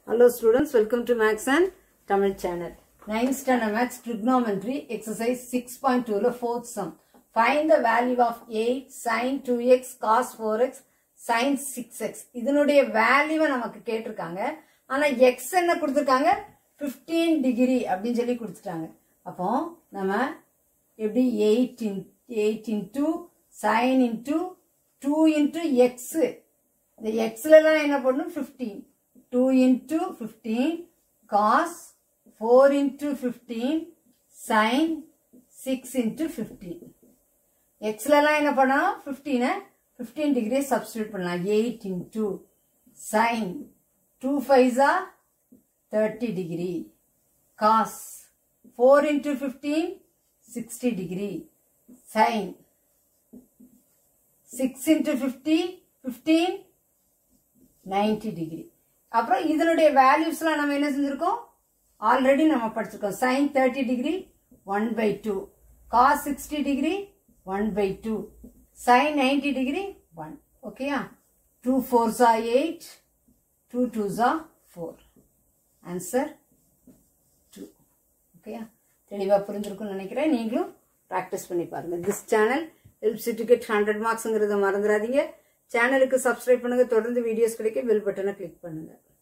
Hello students, welcome to Max and Tamil channel. 9th standard Max trigonometry exercise 6.2 ல fourth sum. Find the value of 8 sin 2x cos 4x sin 6x. இதனுடைய வேல்யூவை நமக்கு கேட்டிருக்காங்க ஆனா x என்ன கொடுத்திருக்காங்க 15 degree அப்படின்னு சொல்லி கொடுத்துட்டாங்க அப்போ நம்ம எப்படி 8 in 8 into sin into 2 into x இந்த எக்ஸ்ல எல்லாம் என்ன பண்ணும் fifteen two into fifteen cos four into fifteen sine six into fifteen எக்ஸ்ல எல்லாம் என்ன பண்ணணும் ஃபிஃப்டீனை ஃபிஃப்டீன் டிகிரி சப்ஸ்டியூட் பண்ணலாம் எயிட் இன்டூ சைன் டூ ஃபைஸா thirty degree cos four into fifteen sixty degree sine six into fifty fifteen ninety degree அப்புறம் இதனுடைய வேல்யூஸ்லாம் நம்ம என்ன செஞ்சிருக்கோம் ஆல்ரெடி நம்ம படிச்சிருக்கோம் sine thirty degree one by two cos sixty degree one by two sine ninety degree one ஓகேயா two ஃபோர்ஸா எயிட் டூ டூஸா ஃபோர் ஆன்சர் டூ ஓகேயா தெளிவாக புரிஞ்சிருக்கும்னு நினைக்கிறேன் நீங்களும் ப்ராக்டிஸ் பண்ணி பாருங்க this channel help certificate hundred மார்க்ஸுங்கிறத மறந்துடாதீங்க சேனலுக்கு சப்ஸ்கிரைப் பண்ணுங்க தொடர்ந்து வீடியோஸ் கிடைக்க பெல் பட்டனை கிளிக் பண்ணுங்க